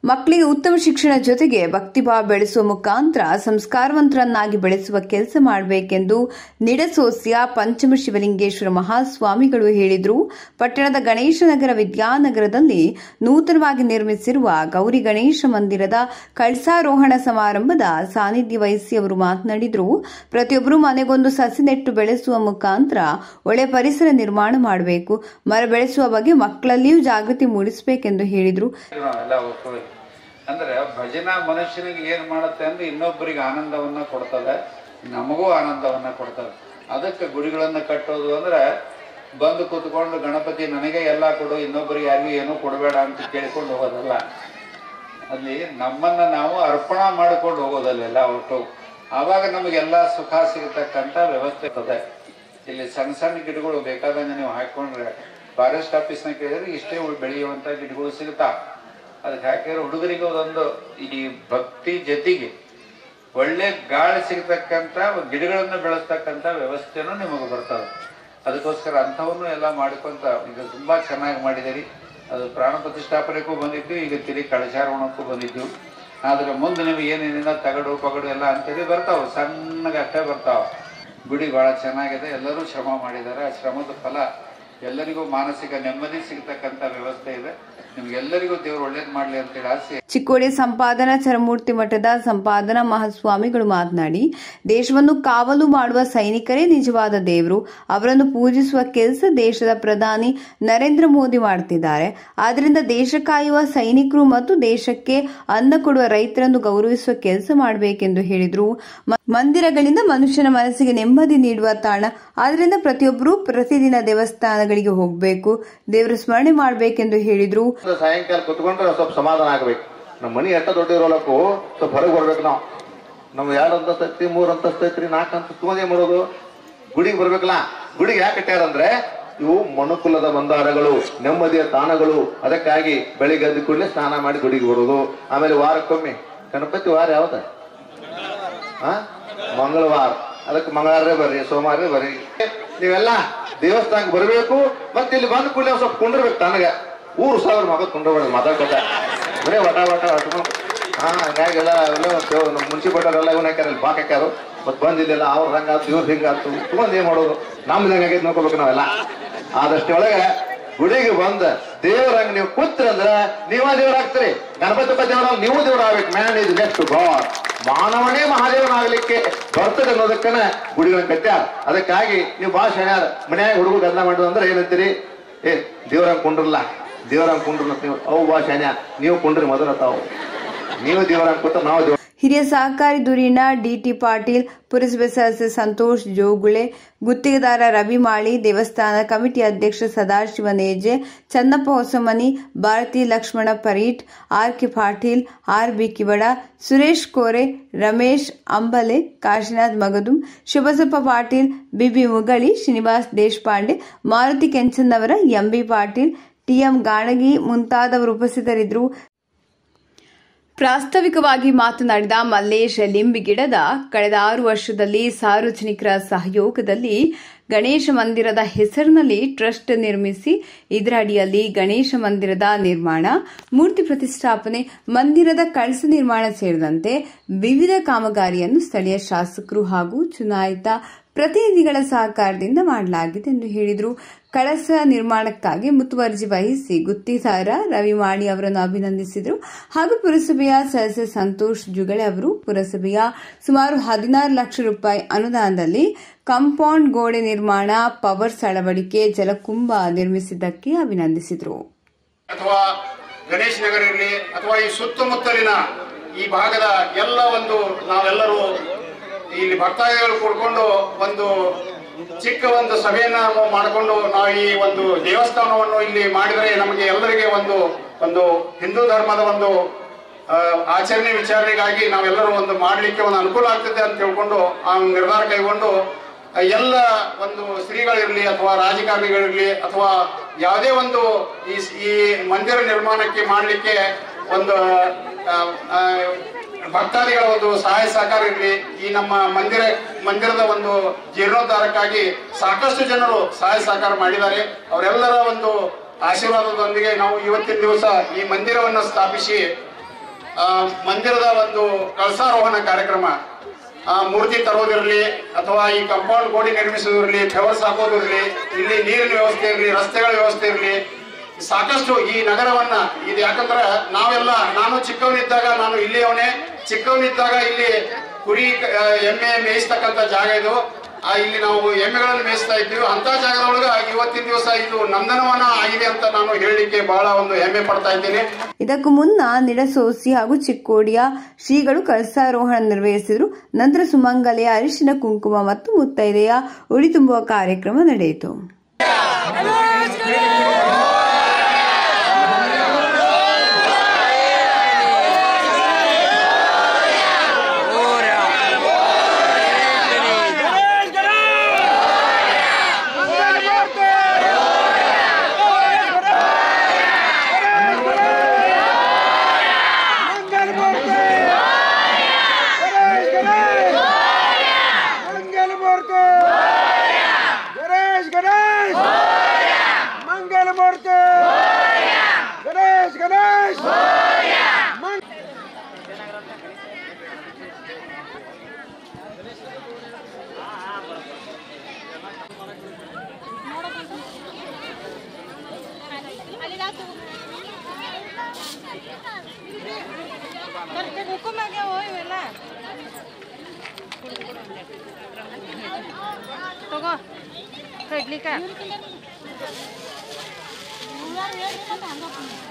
ಮಕ್ಕಳಿಗೆ ಉತ್ತಮ ಶಿಕ್ಷಣ ಜೊತೆಗೆ ಭಕ್ತಿಭಾವ ಬೆಳೆಸುವ ಮುಖಾಂತರ ಸಂಸ್ಕಾರವಂತರನ್ನಾಗಿ ಬೆಳೆಸುವ ಕೆಲಸ ಮಾಡಬೇಕೆಂದು ನಿಡಸೋಸ್ಯ ಪಂಚಮ ಶಿವಲಿಂಗೇಶ್ವರ ಮಹಾಸ್ವಾಮಿಗಳು ಹೇಳಿದರು ಪಟ್ಟಣದ ಗಣೇಶನಗರ ವಿದ್ಯಾನಗರದಲ್ಲಿ ನೂತನವಾಗಿ ನಿರ್ಮಿಸಿರುವ ಗೌರಿ ಗಣೇಶ ಮಂದಿರದ ಕಳಸಾರೋಹಣ ಸಮಾರಂಭದ ಸಾನ್ನಿಧ್ಯ ವಹಿಸಿ ಅವರು ಮಾತನಾಡಿದರು ಪ್ರತಿಯೊಬ್ಬರು ಮನೆಗೊಂದು ಸಸಿ ನೆಟ್ಟು ಬೆಳೆಸುವ ಮುಖಾಂತರ ಒಳ್ಳೆಯ ಪರಿಸರ ನಿರ್ಮಾಣ ಮಾಡಬೇಕು ಮರ ಬೆಳೆಸುವ ಬಗ್ಗೆ ಮಕ್ಕಳಲ್ಲಿಯೂ ಜಾಗೃತಿ ಮೂಡಿಸಬೇಕೆಂದು ಹೇಳಿದರು ನಾವೆಲ್ಲ ಹೋಗ್ತೀವಿ ಅಂದ್ರೆ ಭಜನಾ ಮನುಷ್ಯನಿಗೆ ಏನ್ ಮಾಡುತ್ತೆ ಅಂದ್ರೆ ಇನ್ನೊಬ್ಬರಿಗೆ ಆನಂದವನ್ನ ಕೊಡ್ತದೆ ನಮಗೂ ಆನಂದವನ್ನ ಕೊಡ್ತದೆ ಅದಕ್ಕೆ ಗುಡಿಗಳನ್ನ ಕಟ್ಟೋದು ಅಂದ್ರೆ ಬಂದು ಕೂತ್ಕೊಂಡು ಗಣಪತಿ ನನಗೆ ಎಲ್ಲ ಕೊಡು ಇನ್ನೊಬ್ಬರಿಗೆ ಯಾರಿಗೂ ಏನೂ ಕೊಡಬೇಡ ಅಂತ ಕೇಳ್ಕೊಂಡು ಹೋಗೋದಲ್ಲ ಅಲ್ಲಿ ನಮ್ಮನ್ನ ನಾವು ಅರ್ಪಣಾ ಮಾಡಿಕೊಂಡು ಹೋಗೋದಲ್ಲೆಲ್ಲ ಒಟ್ಟು ಆವಾಗ ನಮಗೆಲ್ಲ ಸುಖ ಸಿಗತಕ್ಕಂತ ವ್ಯವಸ್ಥೆ ಇರ್ತದೆ ಇಲ್ಲಿ ಸಣ್ಣ ಸಣ್ಣ ಗಿಡಗಳು ಬೇಕಾದಂಗೆ ನೀವು ಹಾಕೊಂಡ್ರೆ ಫಾರೆಸ್ಟ್ ಆಫೀಸ್ನ ಕೇಳಿದ್ರೆ ಇಷ್ಟೇ ಉಳ್- ಬೆಳೆಯುವಂತ ಗಿಡಗಳು ಸಿಗ್ತಾವ ಅದಕ್ಕೆ ಹಾಕಿದ್ರೆ ಹುಡುಗರಿಗೆ ಅದೊಂದು ಈ ಭಕ್ತಿ ಜೊತೆಗೆ ಒಳ್ಳೆ ಗಾಳಿ ಸಿಗತಕ್ಕಂತ ಗಿಡಗಳನ್ನು ಬೆಳೆಸ್ತಕ್ಕಂತ ವ್ಯವಸ್ಥೆನೂ ನಿಮಗೆ ಬರ್ತದೆ ಅದಕ್ಕೋಸ್ಕರ ಅಂಥವನ್ನು ಎಲ್ಲ ಮಾಡ್ಕೊಂತ ಈಗ ತುಂಬಾ ಚೆನ್ನಾಗಿ ಮಾಡಿದಿರಿ ಅದು ಪ್ರಾಣ ಪ್ರತಿಷ್ಠಾಪನೆಗೂ ಬಂದಿದ್ದು ಈಗ ತಿರಿ ಕಳಶಾರೋಹಣಕ್ಕೂ ಬಂದಿದ್ದು ಆದ್ರೆ ಮುಂದೆ ನಿಮಗೆ ಏನೇನಿಲ್ಲ ತಗಡು ಪಗಡು ಎಲ್ಲ ಅಂತೇಳಿ ಬರ್ತಾವ ಸಣ್ಣಗೆ ಅಷ್ಟೇ ಬರ್ತಾವ ಗುಡಿ ಬಹಳ ಚೆನ್ನಾಗಿದೆ ಎಲ್ಲರೂ ಶ್ರಮ ಮಾಡಿದ್ದಾರೆ ಆ ಶ್ರಮದ ಫಲ ಎಲ್ಲರಿಗೂ ಮಾನಸಿಕ ನೆಮ್ಮದಿ ಸಿಗತಕ್ಕಂತ ವ್ಯವಸ್ಥೆ ಇದೆ ನಿಮ್ಗೆಲ್ಲರಿಗೂ ದೇವರು ಒಳ್ಳೇದ್ ಮಾಡ್ಲಿ ಅಂತೇಳಿ ಆಸೆ ಚಿಕ್ಕೋಡಿ ಸಂಪಾದನಾ ಚರಮೂರ್ತಿ ಮಠದ ಸಂಪಾದನಾ ಮಹಾಸ್ವಾಮಿಗಳು ಮಾತನಾಡಿ ದೇಶವನ್ನು ಕಾವಲು ಮಾಡುವ ಸೈನಿಕರೇ ನಿಜವಾದ ದೇವರು ಅವರನ್ನು ಪೂಜಿಸುವ ಕೆಲಸ ದೇಶದ ಪ್ರಧಾನಿ ನರೇಂದ್ರ ಮೋದಿ ಮಾಡುತ್ತಿದ್ದಾರೆ ಆದ್ದರಿಂದ ದೇಶ ಕಾಯುವ ಸೈನಿಕರು ಮತ್ತು ದೇಶಕ್ಕೆ ಅನ್ನ ಕೊಡುವ ರೈತರನ್ನು ಗೌರವಿಸುವ ಕೆಲಸ ಮಾಡಬೇಕೆಂದು ಹೇಳಿದರು ಮ- ಮಂದಿರಗಳಿಂದ ಮನುಷ್ಯನ ಮನಸ್ಸಿಗೆ ನೆಮ್ಮದಿ ನೀಡುವ ತಾಣ ಆದ್ದರಿಂದ ಪ್ರತಿಯೊಬ್ಬರೂ ಪ್ರತಿದಿನ ದೇವಸ್ಥಾನಗಳಿಗೆ ಹೋಗಬೇಕು ದೇವರ ಸ್ಮರಣೆ ಮಾಡಬೇಕೆಂದು ಹೇಳಿದರು ಇವತ್ತು ಸಾಯಂಕಾಲ ಕುತ್ಕೊಂಡ್ರೆ ಸ್ವಲ್ಪ ಸಮಾಧಾನ ಆಗ್ಬೇಕು ನಮ್ಮ ಮನಿ ಎಷ್ಟ ದೊಡ್ಡ ಇರೋಲಕ್ಕೂ ಸ್ವಲ್ಪ ಹೊರಗೆ ಬರ್ಬೇಕು ನಾವು ನಮ್ ಎರಡು ಅಂತಸ್ತು ಐತಿ ಮೂರ್ ಅಂತಸ್ತು ಐತ್ರಿ ನಾಲ್ಕು ಅಂತಸ್ತು ತಗೊಂಡ್ ಏನ್ ಮಾಡೋದು ಗುಡಿಗೆ ಬರ್ಬೇಕಲ್ಲ ಗುಡಿಗೆ ಯಾಕೆ ಕಟ್ಟ್ಯಾರಂದ್ರೆ ಇವು ಮನುಕುಲದ ಬಂದಾರಗಳು ನೆಮ್ಮದಿಯ ತಾಣಗಳು ಅದಕ್ಕಾಗಿ ಬೆಳಿಗ್ಗೆ ಎದ್ದ ಕೂಡಲೇ ಸ್ನಾನ ಮಾಡಿ ಗುಡಿಗೆ ಬರೋದು ಆಮೇಲೆ ವಾರಕ್ಕೊಮ್ಮೆ ಗಣಪತಿ ವಾರ ಯಾವ್ದ ಆ ಮಂಗಳವಾರ ಅದಕ್ಕೆ ಮಂಗಳವಾರೇ ಬರ್ರಿ ಸೋಮವಾರೇ ಬರ್ರಿ ನೀವೆಲ್ಲ ದೇವಸ್ಥಾನಕ್ಕೆ ಬರಬೇಕು ಮತ್ತೆ ಇಲ್ಲಿ ಬಂದ ಕೂಡಲೇ ಒಂದ್ ಸ್ವಲ್ಪ ಕುಂಡಿರ್ಬೇಕು ತನಗ ಊರು ಸಾವಿರ ಮಗ ಕುಂಡ್ರಬೇಡ ಮಾತಾಡ್ಕೊತ ಬರೇ ವಟ ವಟ ಹಟ್ಕೊಂಡು ಹಾ ಹಂಗಾಗಿ ಎಲ್ಲ ಎಲ್ಲ ದೇವ್- ನಮ್ಮ ಮುನ್ಸಿಪಾಲ್ಟರೆಲ್ಲ ಇವನ್ ಹಾಕ್ಯಾರ ಇಲ್ಲಿ ಬಾಕ್ ಹಾಕ್ಯಾರು ಮತ್ತೆ ಬಂದಿಲ್ಲ ಅವ್ರ ಹಂಗಾತು ಇವ್ರ ಹಿಂಗಾತು ತಗೊಂಡ್ ಏನ್ ಮಾಡೋದು ನಮ್ದು ಹೆಂಗಾಗೈತೆ ನೋಡ್ಕೋಬೇಕು ನಾವೆಲ್ಲ ಆದಷ್ಟು ಒಳಗೆ ಗುಡಿಗೆ ಬಂದ ದೇವರಂಗ್ ನೀವು ಕೂತ್ರಂದ್ರ ನೀವ ದೇವರಾಗ್ತೀರಿ ಗಣಪತಿ ಬಪ್ಪ ದೇವರ ನೀವು ದೇವರ ಆಗ್ಬೇಕು ಮ್ಯಾನ್ ಇಸ್ ನೆಕ್ಸ್ಟ್ ಗಾಡ್ ಮಾನವನೇ ಮಹಾದೇವನಾಗ್ಲಿಕ್ಕೆ ಬರ್ತದೆ ಅನ್ನೋದಕ್ಕನ ಗುಡಿಗಳನ್ನ ಕಟ್ಟ್ಯಾರ ಅದಕ್ಕಾಗಿ ನೀವು ಭಾಳ ಶಾಣ್ಯಾರ ಮನ್ಯಾಗ ಹುಡುಗರು ಗದ್ದಲ ಮಾಡೋದು ಅಂದ್ರೆ ಏನಂತೀರಿ ಏ ದೇವರಂಗ್ ಕುಂಡ್ರಲ್ಲ ದೇವರಂಗ್ ಕುಂಡ್ರಲ್ಲ ಅಂತ ನೀವು ಅವು ಭಾಳ ಶಾಣ್ಯ ನೀವು ಕುಂಡ್ರಿ ಮೊದಲ ತಾವು ನೀವು ದೇವರಂಗ್ ಕೂತ ನಾವು ದೇವ್ರ ಹಿರಿಯ ಸಹಕಾರಿ ಧುರೀಣ ಡಿಟಿ ಪಾಟೀಲ್ ಪುರಸಭೆ ಸದಸ್ಯ ಸಂತೋಷ್ ಜೋಗುಳೆ ಗುತ್ತಿಗೆದಾರ ರವಿ ಮಾಳಿ ದೇವಸ್ಥಾನ ಕಮಿಟಿ ಅಧ್ಯಕ್ಷ Sadashiv Neje Channappa Hosamani Bharati Lakshman Pareet R K Patil R B Kivada Suresh Kore Ramesh Ambale Kashinath Magadum Shivasappa Patil BB Mugali Srinivas Deshpande Maruti Kenchannavar MB Patil TM Ganagi ಮುಂತಾದವರು ಉಪಸ್ಥಿತರಿದ್ದರು ಪ್ರಾಸ್ತಾವಿಕವಾಗಿ ಮಾತನಾಡಿದ ಮಲ್ಲೇಶ್ ಲಿಂಬಿಗಿಡದ ಕಳೆದ ಆರು ವರ್ಷದಲ್ಲಿ ಸಾರ್ವಜನಿಕರ ಸಹಯೋಗದಲ್ಲಿ ಗಣೇಶ ಮಂದಿರದ ಹೆಸರಿನಲ್ಲಿ ಟ್ರಸ್ಟ್ ನಿರ್ಮಿಸಿ ಇದರ ಅಡಿಯಲ್ಲಿ ಗಣೇಶ ಮಂದಿರದ ನಿರ್ಮಾಣ ಮೂರ್ತಿ ಪ್ರತಿಷ್ಠಾಪನೆ ಮಂದಿರದ ಕಳಸ ನಿರ್ಮಾಣ ಸೇರಿದಂತೆ ವಿವಿಧ ಕಾಮಗಾರಿಯನ್ನು ಸ್ಥಳೀಯ ಶಾಸಕರು ಹಾಗೂ ಚುನಾಯಿತ ಪ್ರತಿನಿಧಿಗಳ ಸಹಕಾರದಿಂದ ಮಾಡಲಾಗಿದೆ ಎಂದು ಹೇಳಿದರು ಕಳಸ ನಿರ್ಮಾಣಕ್ಕಾಗಿ ಮುತುವರ್ಜಿ ವಹಿಸಿ ಗುತ್ತಿದಾರ ರವಿ ಮಾಳಿ ಅವರನ್ನು ಅಭಿನಂದಿಸಿದರು ಹಾಗೂ ಪುರಸಭೆಯ ಸದಸ್ಯ ಸಂತೋಷ್ ಜುಗಳೆ ಅವರು ಪುರಸಭೆಯ ಸುಮಾರು ಹದಿನಾರು ಲಕ್ಷ ರೂಪಾಯಿ ಅನುದಾನದಲ್ಲಿ ಕಾಂಪೌಂಡ್ ಗೋಡೆ ನಿರ್ಮಾಣ ಪವರ್ಸ್ ಅಳವಡಿಕೆ ಜಲಕುಂಭ ನಿರ್ಮಿಸಿದ್ದಕ್ಕೆ ಅಭಿನಂದಿಸಿದರು ಅಥವಾ ಗಣೇಶ್ ನಗರ ಇರಲಿ ಅಥವಾ ಈ ಸುತ್ತಮುತ್ತಲಿನ ಈ ಭಾಗದ ಎಲ್ಲ ಒಂದು ನಾವೆಲ್ಲರೂ ಇಲ್ಲಿ ಭಕ್ತಾದಿಗಳು ಕೂಡ್ಕೊಂಡು ಒಂದು ಚಿಕ್ಕ ಒಂದು ಸಭೆಯನ್ನ ನಾವು ಮಾಡಿಕೊಂಡು ನಾವು ಈ ಒಂದು ದೇವಸ್ಥಾನವನ್ನು ಇಲ್ಲಿ ಮಾಡಿದರೆ ನಮಗೆ ಎಲ್ಲರಿಗೆ ಒಂದು ಒಂದು ಹಿಂದೂ ಧರ್ಮದ ಒಂದು ಆ, ಆಚರಣೆ ವಿಚಾರಣೆಗಾಗಿ ನಾವೆಲ್ಲರೂ ಒಂದು ಮಾಡಲಿಕ್ಕೆ ಒಂದು ಅನುಕೂಲ ಆಗ್ತದೆ ಅಂತ ತಿಳ್ಕೊಂಡು ಆ ನಿರ್ಧಾರ ಕೈಗೊಂಡು ಆ, ಎಲ್ಲ ಒಂದು ಶ್ರೀಗಳಿರಲಿ ಅಥವಾ ರಾಜಕಾರಣಿಗಳಿರಲಿ ಅಥವಾ ಯಾವುದೇ ಒಂದು ಈ ಈ ಮಂದಿರ ನಿರ್ಮಾಣಕ್ಕೆ ಮಾಡಲಿಕ್ಕೆ ಒಂದು ಆ, ಆ, ಭಕ್ತಾದಿಗಳ ಒಂದು ಸಹಾಯ ಸಹಕಾರ ಇರಲಿ ಈ ನಮ್ಮ ಮಂದಿರ ಮಂದಿರದ ಒಂದು ಜೀರ್ಣೋದ್ಧಾರಕ್ಕಾಗಿ ಸಾಕಷ್ಟು ಜನರು ಸಹಾಯ ಸಹಕಾರ ಮಾಡಿದ್ದಾರೆ ಅವರೆಲ್ಲರ ಒಂದು ಆಶೀರ್ವಾದದೊಂದಿಗೆ ನಾವು ಇವತ್ತಿನ ದಿವಸ ಈ ಮಂದಿರವನ್ನು ಸ್ಥಾಪಿಸಿ ಆ, ಮಂದಿರದ ಒಂದು ಕಳಸಾರೋಹಣ ಕಾರ್ಯಕ್ರಮ ಆ, ಮೂರ್ತಿ ತರೋದಿರಲಿ ಅಥವಾ ಈ ಕಂಪೌಂಡ್ ಗೋಡಿ ನಿರ್ಮಿಸೋದಿರಲಿ ಫ್ಲವರ್ಸ್ ಹಾಕೋದಿರಲಿ ಇಲ್ಲಿ ನೀರಿನ ವ್ಯವಸ್ಥೆ ಇರಲಿ ರಸ್ತೆಗಳ ವ್ಯವಸ್ಥೆ ಇರಲಿ ಸಾಕಷ್ಟು ಈ ನಗರವನ್ನ ಇದು ಯಾಕಂದ್ರೆ ನಾವೆಲ್ಲ ನಾನು ಚಿಕ್ಕವನಿದ್ದಾಗ ನಾನು ಇಲ್ಲಿಯವನೇ ಚಿಕ್ಕವನಿದ್ದಾಗ ಇಲ್ಲಿ ಕುರಿ ಆ, ಎಮ್ಮೆ ಮೇಯಿಸ್ತಕ್ಕಂಥ ಜಾಗ ಇದು ಆ, ಇಲ್ಲಿ ನಾವು ಎಮ್ಮೆಗಳನ್ನು ಮೇಯಿಸ್ತಾ ಇದ್ದೀವಿ ಅಂತ ಜಾಗದೊಳಗ ಇವತ್ತಿನ ದಿವಸ ಇದು ನಂದನವನ ಆಗಿದೆ ಅಂತ ನಾನು ಹೇಳಲಿಕ್ಕೆ ಬಹಳ ಒಂದು ಹೆಮ್ಮೆ ಪಡ್ತಾ ಇದ್ದೀನಿ ಇದಕ್ಕೂ ಮುನ್ನ ನಿಡಸೋಸಿ ಹಾಗೂ ಚಿಕ್ಕೋಡಿಯ ಶ್ರೀಗಳು ಕಳಸಾರೋಹಣ ನಿರ್ವಹಿಸಿದರು ನಂತರ ಸುಮಂಗಲೆಯ ಅರಿಶಿನ ಕುಂಕುಮ ಮತ್ತು ಮುತ್ತೈದೆಯ ಉಡಿ ತುಂಬುವ ಕಾರ್ಯಕ್ರಮ ನಡೆಯಿತು मंगलमूर्ति गणेश गणेश मंगलमूर्ति गणेश गणेश ಹುಕುಮಾಗೆ ಹೋಯ್ವೆಲ್ಲ ತಗೋ ಕಡ್ಲಿಕ ಇವ್ರು ಹೇಳಿದ್ರೆ ಹಂಗ